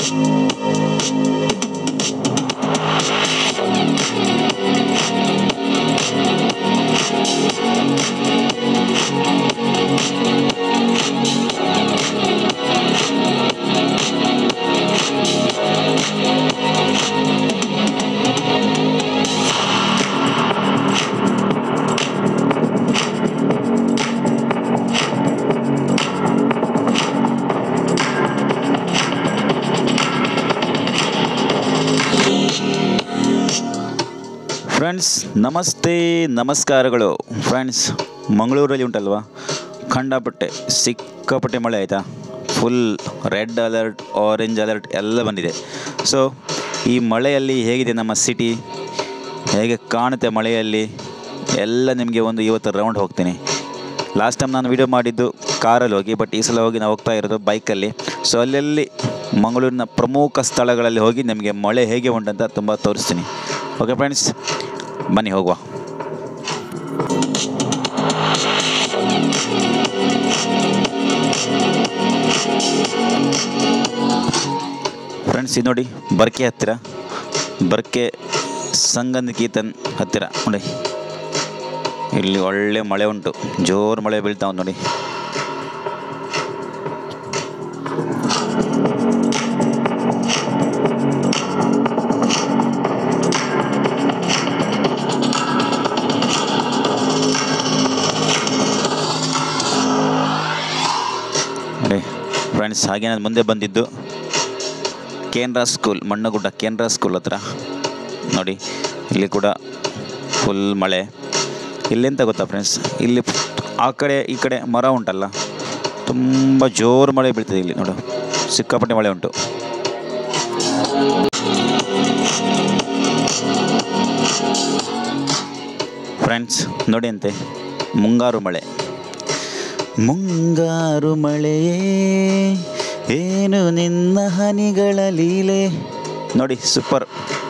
friends ನಮಸ್ತೆ ನಮಸ್ಕಾರಗಳು friends ಮಂಗಳೂರಲ್ಲಿ ಉಂಟಲ್ವಾ ಖಂಡಪಟ್ಟೆ ಸಿಕ್ಕಾಪಟ್ಟೆ ಮಳೆ ಆಯಿತಾ full red alert orange alert ಎಲ್ಲ ಬಂದಿದೆ ಸೊ ಈ ಮಳೆಯಲ್ಲಿ ಹೇಗಿದೆ ನಮ್ಮ ಸಿಟಿ ಹೇಗೆ ಕಾಣುತ್ತೆ ಮಳೆಯಲ್ಲಿ ಎಲ್ಲ ನಿಮಗೆ ಒಂದು ಇವತ್ತು ರೌಂಡ್ ಹೋಗ್ತೀನಿ ಲಾಸ್ಟ್ ಟೈಮ್ ನಾನು ವಿಡಿಯೋ ಮಾಡಿದ್ದು ಕಾರಲ್ಲಿ ಹೋಗಿ ಬಟ್ ಈ ಸಲ ಹೋಗಿ ನಾವು ಹೋಗ್ತಾ ಇರೋದು ಬೈಕಲ್ಲಿ ಸೊ ಅಲ್ಲಲ್ಲಿ ಮಂಗಳೂರಿನ ಪ್ರಮುಖ ಸ್ಥಳಗಳಲ್ಲಿ ಹೋಗಿ ನಿಮಗೆ ಮಳೆ ಹೇಗೆ ಉಂಟಂತ ತುಂಬ ತೋರಿಸ್ತೀನಿ ಓಕೆ ಫ್ರೆಂಡ್ಸ್ ಬನ್ನಿ ಹೋಗುವ ಫ್ರೆಂಡ್ಸ್ ಇದು ನೋಡಿ ಬರ್ಕೆ ಹತ್ತಿರ ಬರ್ಕೆ ಸಂಗನಿಕೇತನ್ ಹತ್ತಿರ ನೋಡಿ ಇಲ್ಲಿ ಒಳ್ಳೆ ಮಳೆ ಉಂಟು ಜೋರು ಮಳೆ ಬೀಳ್ತಾ ಉಂಟು ನೋಡಿ ನೋಡಿ ಫ್ರೆಂಡ್ಸ್ ಹಾಗೆ ನಾನು ಮುಂದೆ ಬಂದಿದ್ದು ಕೇಂದ್ರ ಸ್ಕೂಲ್ ಮಣ್ಣಗುಡ್ಡ ಕೇಂದ್ರ ಸ್ಕೂಲ್ ಹತ್ರ ನೋಡಿ ಇಲ್ಲಿ ಕೂಡ ಫುಲ್ ಮಳೆ ಇಲ್ಲೆಂತ ಗೊತ್ತಾ ಫ್ರೆಂಡ್ಸ್ ಇಲ್ಲಿ ಆ ಕಡೆ ಈ ಕಡೆ ಮರ ಉಂಟಲ್ಲ ತುಂಬ ಜೋರು ಮಳೆ ಬೀಳ್ತದೆ ಇಲ್ಲಿ ನೋಡು ಸಿಕ್ಕಾಪಟ್ಟೆ ಮಳೆ ಉಂಟು ಫ್ರೆಂಡ್ಸ್ ನೋಡಿ ಅಂತೆ ಮುಂಗಾರು ಮಳೆ ಮುಂಗಾರು ಮಳೆಯೇ ಏನು ನಿನ್ನ ಹನಿಗಳ ಲೀಲೆ ನೋಡಿ ಸೂಪರ್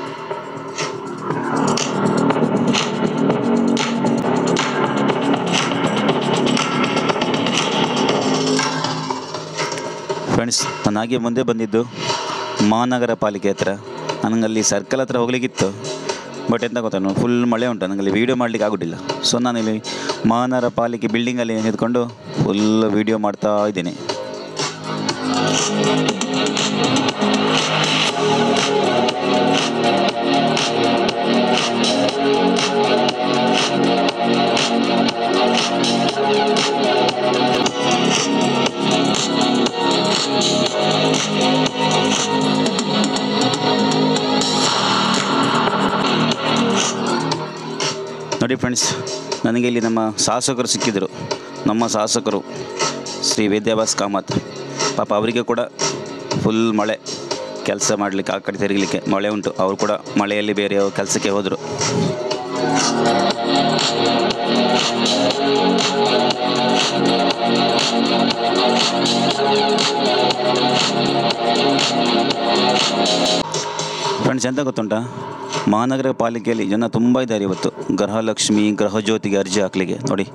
ಫ್ರೆಂಡ್ಸ್ ನಾನು ಹಾಗೆ ಮುಂದೆ ಬಂದಿದ್ದು ಮಹಾನಗರ ಪಾಲಿಕೆ ಹತ್ರ ನನಗಲ್ಲಿ ಸರ್ಕಲ್ ಹತ್ರ ಹೋಗ್ಲಿಕ್ಕಿತ್ತು ಬಟ್ ಎಂತ ಗೊತ್ತಾ ಫುಲ್ ಮಳೆ ಉಂಟು ನನಗಲ್ಲಿ ವೀಡಿಯೋ ಮಾಡಲಿಕ್ಕೆ ಆಗೋದಿಲ್ಲ ಸೊ ನಾನಿಲ್ಲಿ ಮಹಾನಗರ ಪಾಲಿಕೆ ಬಿಲ್ಡಿಂಗಲ್ಲಿ ನಿಂತ್ಕೊಂಡು ಫುಲ್ ವೀಡಿಯೋ ಮಾಡ್ತಾ ಇದ್ದೀನಿ ನೋಡಿ ಫ್ರೆಂಡ್ಸ್ ನನಗೆ ಇಲ್ಲಿ ನಮ್ಮ ಶಾಸಕರು ಸಿಕ್ಕಿದರು ನಮ್ಮ ಶಾಸಕರು ಶ್ರೀ ವೇದ್ಯಾಭಾಸ್ ಕಾಮತ್ ಪಾಪ ಅವರಿಗೆ ಕೂಡ ಫುಲ್ ಮಳೆ ಕೆಲಸ ಮಾಡಲಿಕ್ಕೆ ಆ ಕಡೆ ತಿರುಗಲಿಕ್ಕೆ ಮಳೆ ಉಂಟು ಅವರು ಕೂಡ ಮಳೆಯಲ್ಲಿ ಬೇರೆ ಯಾವ ಕೆಲಸಕ್ಕೆ ಹೋದರು ಫ್ರೆಂಡ್ಸ್ ಎಂತ ಗೊತ್ತುಂಟಾ ಮಹಾನಗರ ಪಾಲಿಕೆಯಲ್ಲಿ ಜನ ತುಂಬ ಇದ್ದಾರೆ ಇವತ್ತು ಗೃಹಲಕ್ಷ್ಮಿ ಗೃಹಜ್ಯೋತಿಗೆ ಅರ್ಜಿ ಹಾಕ್ಲಿಕ್ಕೆ ನೋಡಿ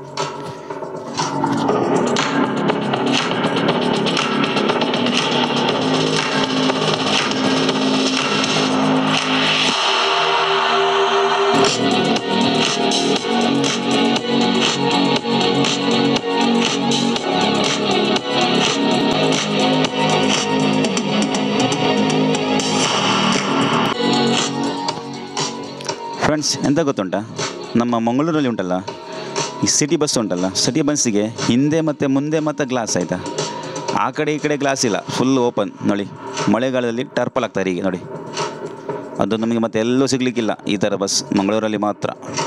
ಫ್ರೆಂಡ್ಸ್ ಎಂತ ಗೊತ್ತುಂಟಾ ನಮ್ಮ ಮಂಗಳೂರಲ್ಲಿ ಉಂಟಲ್ಲ ಈ ಸಿಟಿ ಬಸ್ ಉಂಟಲ್ಲ ಸಿಟಿ ಬಸ್ಸಿಗೆ ಹಿಂದೆ ಮತ್ತು ಮುಂದೆ ಮತ್ತು ಗ್ಲಾಸ್ ಆಯಿತಾ ಆ ಕಡೆ ಈ ಕಡೆ ಗ್ಲಾಸ್ ಇಲ್ಲ ಫುಲ್ ಓಪನ್ ನೋಡಿ ಮಳೆಗಾಲದಲ್ಲಿ ಟರ್ಪಲ್ ಆಗ್ತಾರೆ ಈಗ ನೋಡಿ ಅದು ನಮಗೆ ಮತ್ತೆ ಎಲ್ಲೂ ಸಿಗಲಿಕ್ಕಿಲ್ಲ ಈ ಥರ ಬಸ್ ಮಂಗಳೂರಲ್ಲಿ ಮಾತ್ರ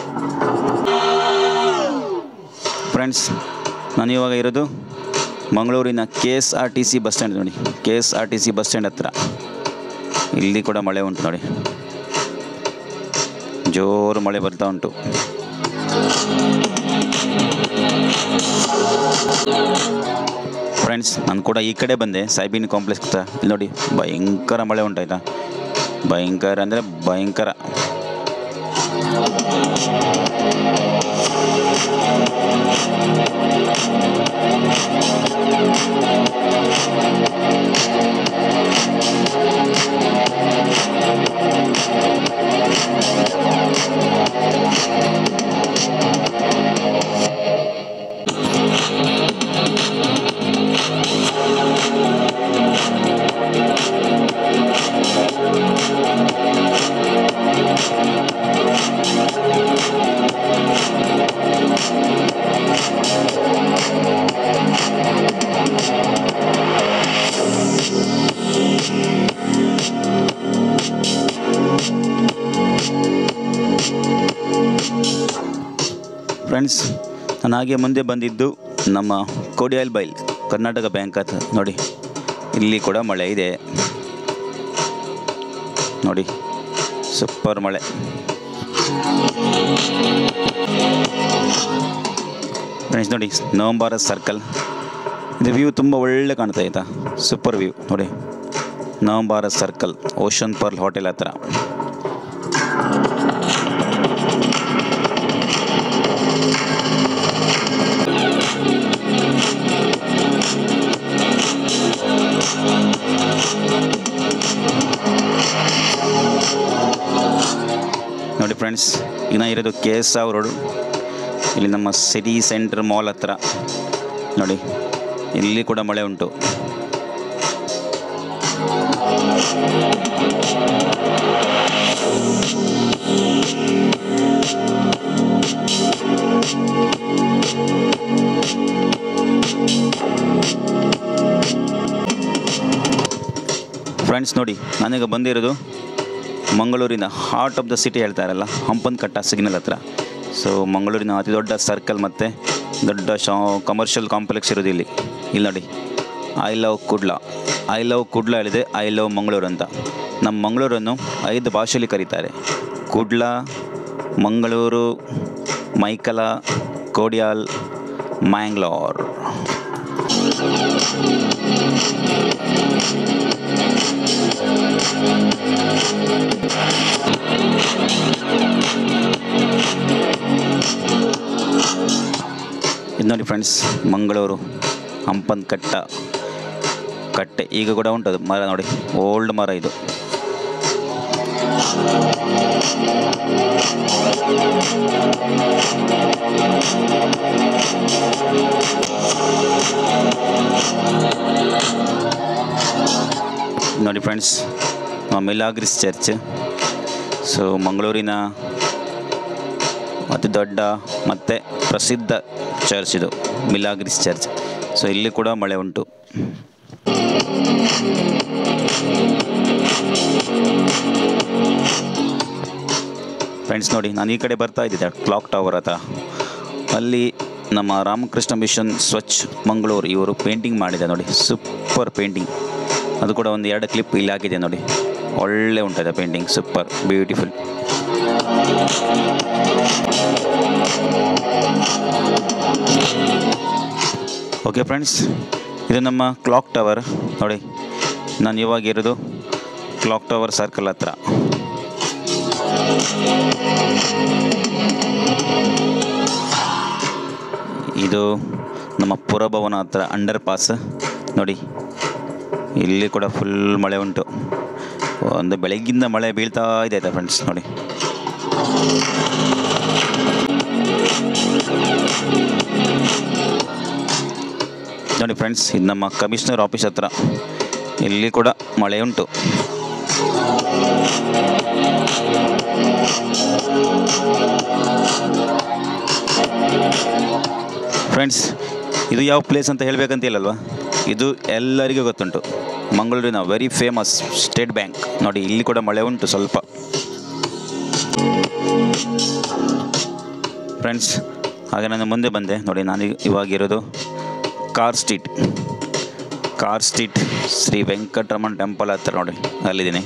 ಫ್ರೆಂಡ್ಸ್ ನಾನು ಇವಾಗ ಇರೋದು ಮಂಗಳೂರಿನ K S R T C bus stand ನೋಡಿ K S R T C bus stand ಹತ್ರ ಇಲ್ಲಿ ಕೂಡ ಮಳೆ ಉಂಟು ನೋಡಿ ಜೋರು ಮಳೆ ಬರ್ತಾ ಉಂಟು ಫ್ರೆಂಡ್ಸ್ ನಾನು ಕೂಡ ಈ ಕಡೆ ಬಂದೆ ಸಾಯ್ಬಿನ್ ಕಾಂಪ್ಲೆಕ್ಸ್ ಹತ್ರ ಇಲ್ಲಿ ನೋಡಿ ಭಯಂಕರ ಮಳೆ ಉಂಟಾಯ್ತಾ ಭಯಂಕರ ಅಂದರೆ ಭಯಂಕರ ಫ್ರೆಂಡ್ಸ್ ನಾನು ಹಾಗೆ ಮುಂದೆ ಬಂದಿದ್ದು ನಮ್ಮ ಕೋಡಿಯಲ್ ಬೈಲ್ ಕರ್ನಾಟಕ ಬ್ಯಾಂಕ್ ಹತ್ರ ನೋಡಿ ಇಲ್ಲಿ ಕೂಡ ಮಳೆ ಇದೆ ನೋಡಿ ಸೂಪರ್ ಮಳೆ ಫ್ರೆಂಡ್ಸ್ ನೋಡಿ ನವಂಬರ್ ಸರ್ಕಲ್ ಇದು ವ್ಯೂ ತುಂಬ ಒಳ್ಳೆ ಕಾಣ್ತಾ ಆಯ್ತಾ ಸೂಪರ್ ವ್ಯೂ ನೋಡಿ November circle ocean pearl hotel ಹತ್ರ ನೋಡಿ ಫ್ರೆಂಡ್ಸ್ ಇನ್ನ ಇರೋದು ಕೆ ಎಸ್ ಆರ್ ರೋಡು ಇಲ್ಲಿ ನಮ್ಮ ಸಿಟಿ ಸೆಂಟರ್ ಮಾಲ್ ಹತ್ರ ನೋಡಿ ಇಲ್ಲಿ ಕೂಡ ಮಳೆ ಉಂಟು ಫ್ರೆಂಡ್ಸ್ ನೋಡಿ ನಾನೀಗ ಬಂದಿರೋದು ಮಂಗಳೂರಿನ ಹಾರ್ಟ್ ಆಫ್ ದ ಸಿಟಿ ಹೇಳ್ತಾರಲ್ಲ ಹಂಪನಕಟ್ಟ ಸಿಗ್ನಲ್ ಹತ್ರ ಸೊ ಮಂಗಳೂರಿನ ಅತಿ ದೊಡ್ಡ ಸರ್ಕಲ್ ಮತ್ತು ದೊಡ್ಡ ಶಾ ಕಮರ್ಷಿಯಲ್ ಕಾಂಪ್ಲೆಕ್ಸ್ ಇರೋದು ಇಲ್ಲಿ ಇಲ್ಲಿ ನೋಡಿ I love Kudla I love Kudla ಹೇಳಿದೆ ಐ ಲವ್ ಮಂಗಳೂರು ಅಂತ ನಮ್ಮ ಮಂಗಳೂರನ್ನು ಐದು ಭಾಷೆಯಲ್ಲಿ ಕರೀತಾರೆ ಕುಡ್ಲ ಮಂಗಳೂರು ಮೈಕಲ ಕೋಡಿಯಾಲ್ ಮ್ಯಾಂಗ್ಲೋರ್ ಇದು ನೋಡಿ ಫ್ರೆಂಡ್ಸ್ ಮಂಗಳೂರು ಹಂಪನಕಟ್ಟ ಕಟ್ಟೆ ಈಗ ಕೂಡ ಉಂಟದು ಮರ ನೋಡಿ ಓಲ್ಡ್ ಮರ ಇದು ನೋಡಿ ಫ್ರೆಂಡ್ಸ್ ಮಿಲಾಗ್ರಿಸ್ ಚರ್ಚ್ ಸೊ ಮಂಗಳೂರಿನ ಅತಿ ದೊಡ್ಡ ಮತ್ತು ಪ್ರಸಿದ್ಧ ಚರ್ಚ್ ಇದು ಮಿಲಾಗ್ರಿಸ್ ಚರ್ಚ್ ಸೊ ಇಲ್ಲಿ ಕೂಡ ಮಳೆ ಉಂಟು ಫ್ರೆಂಡ್ಸ್ ನೋಡಿ ನಾನು ಈ ಕಡೆ ಬರ್ತಾ ಇದ್ದಿದ್ದೆ ಕ್ಲಾಕ್ ಟವರ್ ಹತ್ರ ಅಲ್ಲಿ ನಮ್ಮ ರಾಮಕೃಷ್ಣ ಮಿಷನ್ ಸ್ವಚ್ಛ ಮಂಗಳೂರು ಇವರು ಪೇಂಟಿಂಗ್ ಮಾಡಿದೆ ನೋಡಿ ಸೂಪರ್ ಪೇಂಟಿಂಗ್ ಅದು ಕೂಡ ಒಂದು ಎರಡು ಕ್ಲಿಪ್ ಇಲ್ಲಿ ಹಾಕಿದೆ ನೋಡಿ ಒಳ್ಳೆ ಉಂಟದೆ painting super beautiful okay friends ಇದು ನಮ್ಮ ಕ್ಲಾಕ್ ಟವರ್ ನೋಡಿ ನಾನು ಇವಾಗ ಇರೋದು ಕ್ಲಾಕ್ ಟವರ್ ಸರ್ಕಲ್ ಹತ್ರ ಇದು ನಮ್ಮ ಪುರಭವನ ಹತ್ರ ಅಂಡರ್ ಪಾಸ್ ನೋಡಿ ಇಲ್ಲಿ ಕೂಡ ಫುಲ್ ಮಳೆ ಉಂಟು ಒಂದು ಬೆಳಗ್ಗಿಂದ ಮಳೆ ಬೀಳ್ತಾ ಇದೆ ಆಯ್ತಾ ಫ್ರೆಂಡ್ಸ್ ನೋಡಿ ನೋಡಿ ಫ್ರೆಂಡ್ಸ್ ಇದು ನಮ್ಮ ಕಮಿಷನರ್ ಆಫೀಸ್ ಹತ್ರ ಇಲ್ಲಿ ಕೂಡ ಮಳೆ ಉಂಟು ಫ್ರೆಂಡ್ಸ್ ಇದು ಯಾವ ಪ್ಲೇಸ್ ಅಂತ ಹೇಳಬೇಕಂತ ಇಲ್ಲಲ್ವಾ ಇದು ಎಲ್ಲರಿಗೂ ಗೊತ್ತುಂಟು ಮಂಗಳೂರಿನ ವೆರಿ ಫೇಮಸ್ ಸ್ಟೇಟ್ ಬ್ಯಾಂಕ್ ನೋಡಿ ಇಲ್ಲಿ ಕೂಡ ಮಳೆ ಉಂಟು ಸ್ವಲ್ಪ ಫ್ರೆಂಡ್ಸ್ ಹಾಗೆ ನಾನು ಮುಂದೆ ಬಂದೆ ನೋಡಿ ನಾನು ಇವಾಗಿರೋದು car street car street Shri Venkataramana temple ಹತ್ರ ನೋಡಿ ಅಲ್ಲಿದ್ದೀನಿ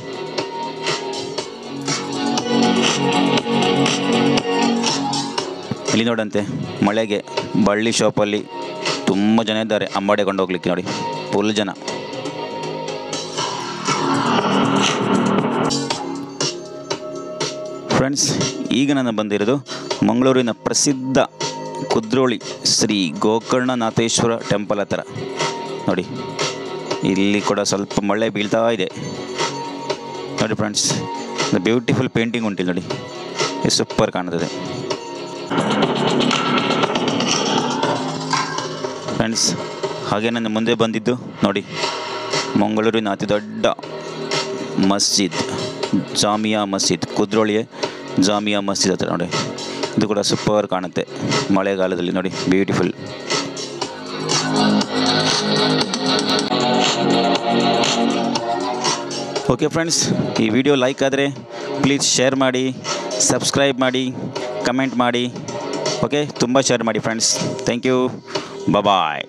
ಇಲ್ಲಿ ನೋಡಂತೆ ಮಳೆಗೆ ಬಳ್ಳಿ ಶಾಪಲ್ಲಿ ತುಂಬ ಜನ ಇದ್ದಾರೆ ಅಂಬಾಡೆ ಕೊಂಡು ಹೋಗ್ಲಿಕ್ಕೆ ನೋಡಿ ಫುಲ್ ಜನ ಫ್ರೆಂಡ್ಸ್ ಈಗ ನಾನು ಬಂದಿರೋದು ಮಂಗಳೂರಿನ ಪ್ರಸಿದ್ಧ ಕುದ್ರೋಳಿ ಶ್ರೀ ಗೋಕರ್ಣನಾಥೇಶ್ವರ ಟೆಂಪಲ್ ಹತ್ರ ನೋಡಿ ಇಲ್ಲಿ ಕೂಡ ಸ್ವಲ್ಪ ಮಳೆ ಬೀಳ್ತಾ ಇದೆ ನೋಡಿ ಫ್ರೆಂಡ್ಸ್ ಬ್ಯೂಟಿಫುಲ್ ಪೇಂಟಿಂಗ್ ಉಂಟಿಲ್ಲ ನೋಡಿ ಇದು ಸೂಪರ್ ಕಾಣ್ತದೆ ಫ್ರೆಂಡ್ಸ್ ಹಾಗೆ ನಾನು ಮುಂದೆ ಬಂದಿದ್ದು ನೋಡಿ ಮಂಗಳೂರಿನ ಅತಿ ದೊಡ್ಡ ಮಸ್ಜಿದ್ ಜಾಮಿಯಾ ಮಸ್ಜಿದ್ ಕುದ್ರೋಳಿಯ ಜಾಮಿಯಾ ಮಸ್ಜಿದ್ ಹತ್ರ ನೋಡಿ ಇದು ಕೂಡ ಸೂಪರ್ ಕಾಣುತ್ತೆ ಮಳೆಗಾಲದಲ್ಲಿ ನೋಡಿ ಬ್ಯೂಟಿಫುಲ್ ಓಕೆ ಫ್ರೆಂಡ್ಸ್ ಈ ವಿಡಿಯೋ ಲೈಕ್ ಆದರೆ ಪ್ಲೀಸ್ ಶೇರ್ ಮಾಡಿ ಸಬ್ಸ್ಕ್ರೈಬ್ ಮಾಡಿ ಕಮೆಂಟ್ ಮಾಡಿ ಓಕೆ ತುಂಬ ಶೇರ್ ಮಾಡಿ ಫ್ರೆಂಡ್ಸ್ ಥ್ಯಾಂಕ್ ಯು ಬಾಯ್